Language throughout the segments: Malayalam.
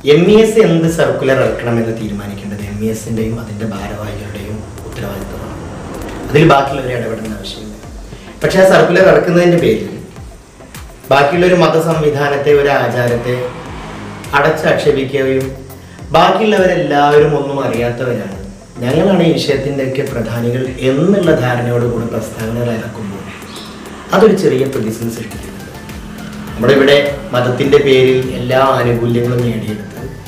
എം ഇ എസ് എന്ത് സർക്കുലർ ഇറക്കണമെന്ന് തീരുമാനിക്കേണ്ടത് എം ഇ എസിൻ്റെയും അതിൻ്റെ ഭാരവാഹികളുടെയും ഉത്തരവാദിത്തമാണ് അതിൽ ബാക്കിയുള്ളവരെ ഇടപെടേണ്ട ആവശ്യമില്ല പക്ഷേ ആ സർക്കുലർ ഇറക്കുന്നതിൻ്റെ പേരിൽ ബാക്കിയുള്ള ഒരു മത സംവിധാനത്തെ ഒരു ആചാരത്തെ അടച്ചാക്ഷേപിക്കുകയും ബാക്കിയുള്ളവരെല്ലാവരും ഒന്നും അറിയാത്തവരാണ് ഞങ്ങളാണ് ഈ വിഷയത്തിൻ്റെയൊക്കെ പ്രധാനികൾ എന്നുള്ള ധാരണയോടുകൂടി പ്രസ്താവനകൾ ഇറക്കുമ്പോൾ അതൊരു ചെറിയ പ്രതിസന്ധി സൃഷ്ടിക്കുന്നുണ്ട് നമ്മുടെ ഇവിടെ മതത്തിന്റെ പേരിൽ എല്ലാ ആനുകൂല്യങ്ങളും നേടിയെടുത്ത്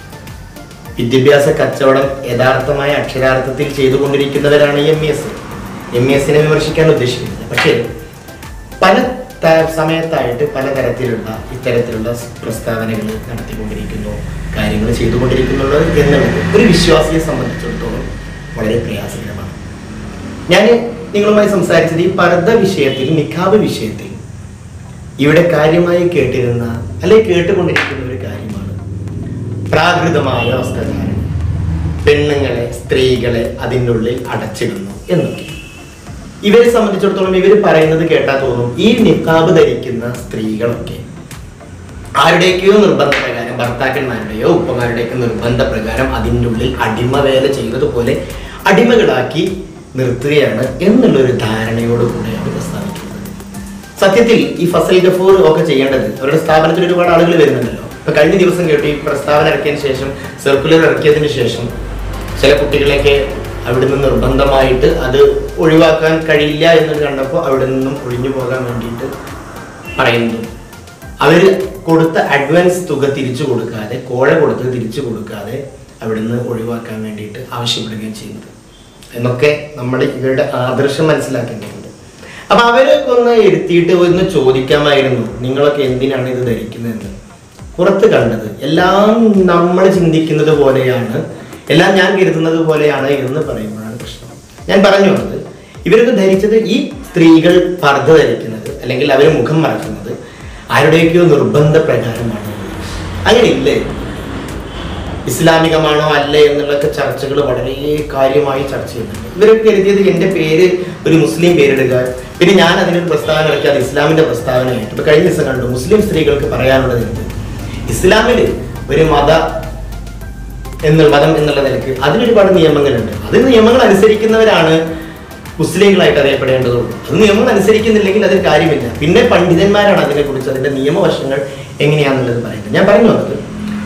വിദ്യാഭ്യാസ കച്ചവടം യഥാർത്ഥമായ അക്ഷരാർത്ഥത്തിൽ ചെയ്തുകൊണ്ടിരിക്കുന്നവരാണ് M E S M E എസിനെ വിമർശിക്കാൻ ഉദ്ദേശിക്കുന്നില്ല പക്ഷേ പല ത- സമയത്തായിട്ട് പലതരത്തിലുള്ള ഇത്തരത്തിലുള്ള പ്രസ്താവനകൾ നടത്തിക്കൊണ്ടിരിക്കുന്നു കാര്യങ്ങൾ ചെയ്തുകൊണ്ടിരിക്കുന്നുള്ളത് എന്നുള്ളത് ഒരു വിശ്വാസിയെ സംബന്ധിച്ചിടത്തോളം വളരെ പ്രയാസകരമാണ് ഞാൻ നിങ്ങളുമായി സംസാരിച്ചത് ഈ പർദ്ദ വിഷയത്തിൽ നിഖാബ് വിഷയത്തിൽ ഇവിടെ കാര്യമായി കേട്ടിരുന്ന അല്ലെങ്കിൽ കേട്ടുകൊണ്ടിരിക്കുന്ന ഒരു കാര്യമാണ് പ്രാകൃതമായ വസ്ത്രധാരണം പെണ്ണുങ്ങളെ സ്ത്രീകളെ അതിൻ്റെ ഉള്ളിൽ അടച്ചിടുന്നു എന്നൊക്കെ ഇവരെ സംബന്ധിച്ചിടത്തോളം ഇവർ പറയുന്നത് കേട്ടാൽ തോന്നും ഈ നിക്കാബ് ധരിക്കുന്ന സ്ത്രീകളൊക്കെ ആരുടെയൊക്കെയോ നിർബന്ധപ്രകാരം ഭർത്താക്കന്മാരുടെയോ ഉപ്പമാരുടെയൊക്കെ നിർബന്ധപ്രകാരം അതിൻ്റെ ഉള്ളിൽ അടിമവേല ചെയ്തതുപോലെ അടിമകളാക്കി നിർത്തുകയാണ് എന്നുള്ളൊരു ധാരണയോടുകൂടെയാണ് പ്രസ്താവിക്കുന്നത് സത്യത്തിൽ ഈ ഫസൽ ഗഫൂർ ഒക്കെ ചെയ്യേണ്ടത് അവരുടെ സ്ഥാപനത്തിൽ ഒരുപാട് ആളുകൾ വരുന്നുണ്ടല്ലോ ഇപ്പൊ കഴിഞ്ഞ ദിവസം കേട്ടു ഈ പ്രസ്താവന ഇറക്കിയതിന് ശേഷം സർക്കുലർ ഇറക്കിയതിന് ശേഷം ചില കുട്ടികളെയൊക്കെ അവിടെ നിന്ന് നിർബന്ധമായിട്ട് അത് ഒഴിവാക്കാൻ കഴിയില്ല എന്ന് കണ്ടപ്പോൾ അവിടെ നിന്നും ഒഴിഞ്ഞു പോകാൻ വേണ്ടിയിട്ട് പറയുന്നു അവർ കൊടുത്ത അഡ്വാൻസ് തുക തിരിച്ചു കൊടുക്കാതെ കോഴ കൊടുത്തത് തിരിച്ചു കൊടുക്കാതെ അവിടുന്ന് ഒഴിവാക്കാൻ വേണ്ടിയിട്ട് ആവശ്യപ്പെടുകയും ചെയ്യുന്നത് എന്നൊക്കെ നമ്മൾ ഇവരുടെ ആദർശം മനസ്സിലാക്കേണ്ടതുണ്ട് അപ്പൊ അവരൊക്കെ ഒന്ന് ഇരുത്തിയിട്ട് ഒന്ന് ചോദിക്കാമായിരുന്നു നിങ്ങളൊക്കെ എന്തിനാണ് ഇത് ധരിക്കുന്നതെന്ന് പുറത്ത് കണ്ടത് എല്ലാം നമ്മൾ ചിന്തിക്കുന്നത് പോലെയാണ് എല്ലാം ഞാൻ കരുതുന്നത് പോലെയാണ് എന്ന് പറയുമ്പോഴാണ് പ്രശ്നം ഞാൻ പറഞ്ഞു വന്നത് ഇവരൊക്കെ ധരിച്ചത് ഈ സ്ത്രീകൾ പർദ്ദ ധരിക്കുന്നത് അല്ലെങ്കിൽ അവർ മുഖം മറക്കുന്നത് ആരുടെയൊക്കെയോ നിർബന്ധ പ്രകാരമാണ് അങ്ങനെ ഇല്ലേ ഇസ്ലാമികമാണോ അല്ലേ എന്നുള്ളൊക്കെ ചർച്ചകൾ വളരെ കാര്യമായി ചർച്ച ചെയ്യുന്നുണ്ട് ഇവരൊക്കെ എഴുതിയത് എൻ്റെ പേര് ഒരു മുസ്ലിം പേരിടുക പിന്നെ ഞാൻ അതിനൊരു പ്രസ്താവന ഇറക്കി അത് ഇസ്ലാമിന്റെ പ്രസ്താവനയായിട്ട് ഇപ്പൊ കഴിഞ്ഞ ദിവസം കണ്ടു മുസ്ലിം സ്ത്രീകൾക്ക് പറയാനുള്ളത് എന്ത് ഇസ്ലാമിൽ ഒരു മത എന്നുള്ള മതം എന്നുള്ള നിലക്ക് അതിനൊരുപാട് നിയമങ്ങളുണ്ട് അത് നിയമങ്ങൾ അനുസരിക്കുന്നവരാണ് മുസ്ലിങ്ങളായിട്ട് അറിയപ്പെടേണ്ടതുള്ളൂ അത് നിയമങ്ങൾ അനുസരിക്കുന്നില്ലെങ്കിൽ അതിൽ കാര്യമില്ല പിന്നെ പണ്ഡിതന്മാരാണ് അതിനെക്കുറിച്ച് അതിന്റെ നിയമവശങ്ങൾ എങ്ങനെയാണെന്നുള്ളത് പറയുന്നത് ഞാൻ പറഞ്ഞു വന്നത്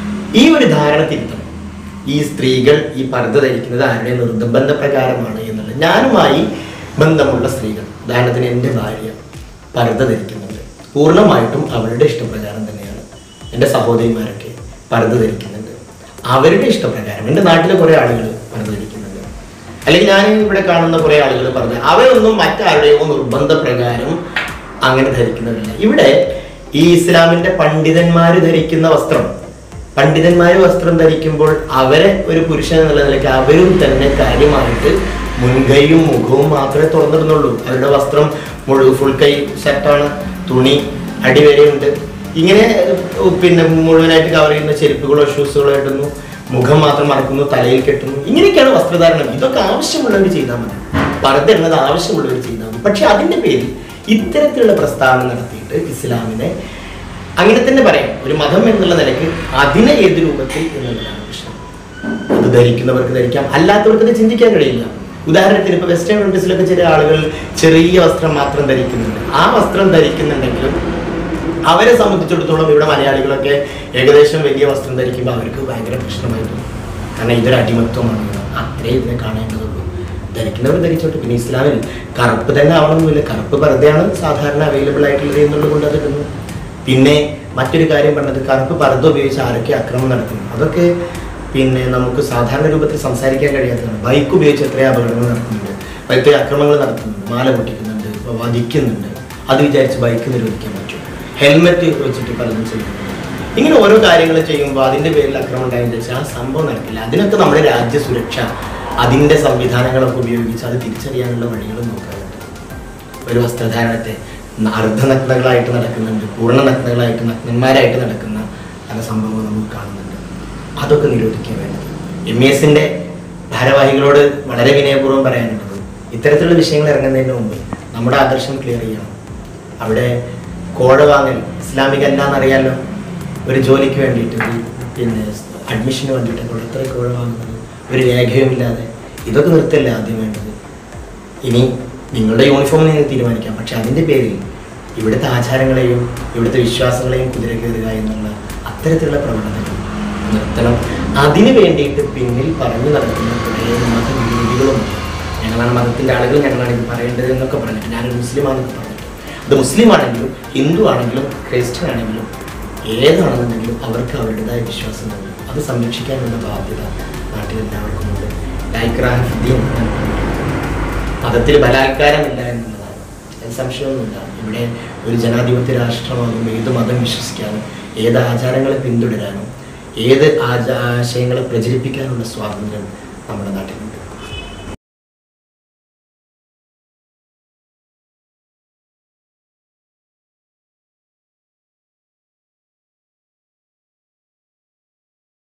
ഈ ഒരു ധാരണ തിരുത്തണം ഈ സ്ത്രീകൾ ഈ പർദ്ദ ധരിക്കുന്നത് ആരുടെ നിർബന്ധ പ്രകാരമാണ് എന്നുള്ളത് ഞാനുമായി ബന്ധമുള്ള സ്ത്രീകൾ ഉദാഹരണത്തിന് എൻ്റെ ഭാര്യ പർദ്ദ ധരിക്കുന്നുണ്ട് പൂർണ്ണമായിട്ടും അവരുടെ ഇഷ്ടപ്രകാരം തന്നെയാണ് എൻ്റെ സഹോദരിമാരൊക്കെ പർദ്ദ ധരിക്കുന്നുണ്ട് അവരുടെ ഇഷ്ടപ്രകാരം എൻ്റെ നാട്ടിലെ കുറേ ആളുകൾ പർദ്ദ ധരിക്കുന്നുണ്ട് അല്ലെങ്കിൽ ഞാൻ ഇവിടെ കാണുന്ന കുറേ ആളുകൾ പറഞ്ഞു അവരൊന്നും മറ്റാരുടെയോ നിർബന്ധ പ്രകാരം അങ്ങനെ ധരിക്കുന്നവരില്ല ഇവിടെ ഈ ഇസ്ലാമിന്റെ പണ്ഡിതന്മാർ ധരിക്കുന്ന വസ്ത്രം പണ്ഡിതന്മാർ വസ്ത്രം ധരിക്കുമ്പോൾ അവരെ ഒരു പുരുഷൻ എന്നുള്ള നിലയ്ക്ക് അവരും തന്നെ കാര്യമായിട്ട് മുൻകൈയും മുഖവും മാത്രമേ തുറന്നിടുന്നുള്ളൂ അവരുടെ വസ്ത്രം മുഴുവൻ ഫുൾ കൈ ഷർട്ടാണ് തുണി അടിവരെയുണ്ട് ഇങ്ങനെ ഏർ, പിന്നെ മുഴുവനായിട്ട് കവർ ചെയ്യുന്ന ചെരുപ്പുകളോ ഷൂസുകളോ ഇടുന്നു മുഖം മാത്രം മറക്കുന്നു തലയിൽ കെട്ടുന്നു ഇങ്ങനെയൊക്കെയാണ് വസ്ത്രധാരണം ഇതൊക്കെ ആവശ്യമുള്ളവർ ചെയ്താൽ മതി പർദ്ദ എന്നത് ആവശ്യമുള്ളവർ ചെയ്താൽ മതി പക്ഷെ അതിന്റെ പേരിൽ ഇത്തരത്തിലുള്ള പ്രസ്താവന നടത്തിയിട്ട് ഇസ്ലാമിനെ അങ്ങനെ തന്നെ പറയാം ഒരു മതം എന്നുള്ള നിലയ്ക്ക് അതിനെ ഏത് രൂപത്തിൽ എന്നുള്ളതാണ് പ്രശ്നം അത് ധരിക്കുന്നവർക്ക് ധരിക്കാം അല്ലാത്തവർക്ക് അത് ചിന്തിക്കാൻ കഴിയില്ല ഉദാഹരണത്തിന് ഇപ്പൊ വെസ്റ്റേൺ കൺട്രീസിലൊക്കെ ചില ആളുകൾ ചെറിയ വസ്ത്രം മാത്രം ധരിക്കുന്നുണ്ട് ആ വസ്ത്രം ധരിക്കുന്നുണ്ടെങ്കിലും അവരെ സംബന്ധിച്ചിടത്തോളം ഇവിടെ മലയാളികളൊക്കെ ഏകദേശം വലിയ വസ്ത്രം ധരിക്കുമ്പോൾ അവർക്ക് ഭയങ്കര പ്രശ്നമായി തോന്നും കാരണം ഇതൊരു അടിമത്വമാണ് അത്രേ ഇതിനെ കാണേണ്ടതുള്ളൂ ധരിക്കുന്നവർ ധരിച്ചോട്ടെ പിന്നെ ഇസ്ലാമിൽ കറുപ്പ് തന്നെ ആവണമെന്നില്ല കറുപ്പ് പർദ്ദയാണ് സാധാരണ അവൈലബിൾ ആയിട്ടുള്ളത് എന്നുള്ളത് കൊണ്ട് അത് ഇടുന്നു പിന്നെ മറ്റൊരു കാര്യം പറഞ്ഞത് കറുപ്പ് പർദ്ദ ഉപയോഗിച്ച് ആരൊക്കെ അക്രമം നടത്തുന്നു അതൊക്കെ പിന്നെ നമുക്ക് സാധാരണ രൂപത്തിൽ സംസാരിക്കാൻ കഴിയാത്തതാണ് ബൈക്ക് ഉപയോഗിച്ച് എത്രയോ അപകടങ്ങൾ നടത്തുന്നുണ്ട് എത്രയോ അക്രമങ്ങൾ നടത്തുന്നുണ്ട് മാല പൊട്ടിക്കുന്നുണ്ട് ഇപ്പൊ വധിക്കുന്നുണ്ട് അത് വിചാരിച്ച് ബൈക്ക് നിരോധിക്കാൻ പറ്റും ഹെൽമെറ്റ് വെച്ചിട്ട് പലതും ചെയ്യുന്നുണ്ട് ഇങ്ങനെ ഓരോ കാര്യങ്ങൾ ചെയ്യുമ്പോൾ അതിന്റെ പേരിൽ അക്രമം ഉണ്ടായെന്ന് വെച്ചാൽ ആ സംഭവം നടക്കില്ല അതിനൊക്കെ നമ്മുടെ രാജ്യ സുരക്ഷ അതിന്റെ സംവിധാനങ്ങളൊക്കെ ഉപയോഗിച്ച് അത് തിരിച്ചറിയാനുള്ള വഴികൾ നോക്കാറുണ്ട് ഒരു വസ്ത്രധാരണത്തെ ന- അർദ്ധനഗ്നകളായിട്ട് നടക്കുന്നുണ്ട് പൂർണ്ണ നഗ്നകളായിട്ട് നഗ്നന്മാരായിട്ട് നടക്കുന്ന പല സംഭവങ്ങൾ നമുക്ക് കാണുന്നുണ്ട് അതൊക്കെ നിരോധിക്കാൻ വേണ്ടത് എം ഇ എസിന്റെ ഭാരവാഹികളോട് വളരെ വിനയപൂർവ്വം പറയാനുള്ളത് ഇത്തരത്തിലുള്ള വിഷയങ്ങൾ ഇറങ്ങുന്നതിന് മുമ്പ് നമ്മുടെ ആദർശം ക്ലിയർ ചെയ്യണം അവിടെ കോഴ വാങ്ങൽ ഇസ്ലാമിക അല്ല എന്നറിയാലോ ഒരു ജോലിക്ക് വേണ്ടിയിട്ട് ഈ പിന്നെ അഡ്മിഷന് വേണ്ടിയിട്ടൊക്കെ എത്രയൊക്കെ ഒഴിവാകുന്നത് ഒരു രേഖയുമില്ലാതെ ഇതൊക്കെ നിർത്തല്ലേ ആദ്യം വേണ്ടത് ഇനി നിങ്ങളുടെ യൂണിഫോം നിങ്ങൾക്ക് തീരുമാനിക്കാം പക്ഷെ അതിൻ്റെ പേരിൽ ഇവിടുത്തെ ആചാരങ്ങളെയും ഇവിടുത്തെ വിശ്വാസങ്ങളെയും കുതിര കയറുക എന്നുള്ള അത്തരത്തിലുള്ള പ്രവണതകൾ നിർത്തണം അതിനു വേണ്ടിയിട്ട് പിന്നിൽ പറഞ്ഞു നടക്കുന്ന കുറേ മതവിരോധികളുമുണ്ട് ഞങ്ങളാണ് മതത്തിൻ്റെ ആളുകൾ ഞങ്ങളാണ് ഇത് പറയേണ്ടത് എന്നൊക്കെ പറഞ്ഞിട്ട് ഞാനൊരു മുസ്ലിമാണെന്നൊക്കെ പറഞ്ഞിട്ട് അത് മുസ്ലിം ആണെങ്കിലും ഹിന്ദു ആണെങ്കിലും ക്രിസ്ത്യൻ ആണെങ്കിലും ഏതാണെന്നുണ്ടെങ്കിലും അവർക്ക് അവരുടേതായ വിശ്വാസമുണ്ട് അത് സംരക്ഷിക്കാനുള്ള ബാധ്യത നാട്ടിൽ എല്ലാവർക്കും ഉണ്ട് ലൈക്രാഹിദ്ദീൻ മതത്തിൽ ബലാത്കാരമില്ല എന്നുള്ളതാണ് അതിൽ സംശയമൊന്നുമില്ല ഇവിടെ ഒരു ജനാധിപത്യ രാഷ്ട്രമാകുമ്പോൾ ഏത് മതം വിശ്വസിക്കാനും ഏത് ആചാരങ്ങളെ പിന്തുടരാനും ഏത് ആചാ ആശയങ്ങളെ പ്രചരിപ്പിക്കാനുള്ള സ്വാതന്ത്ര്യം നമ്മുടെ നാട്ടിൽ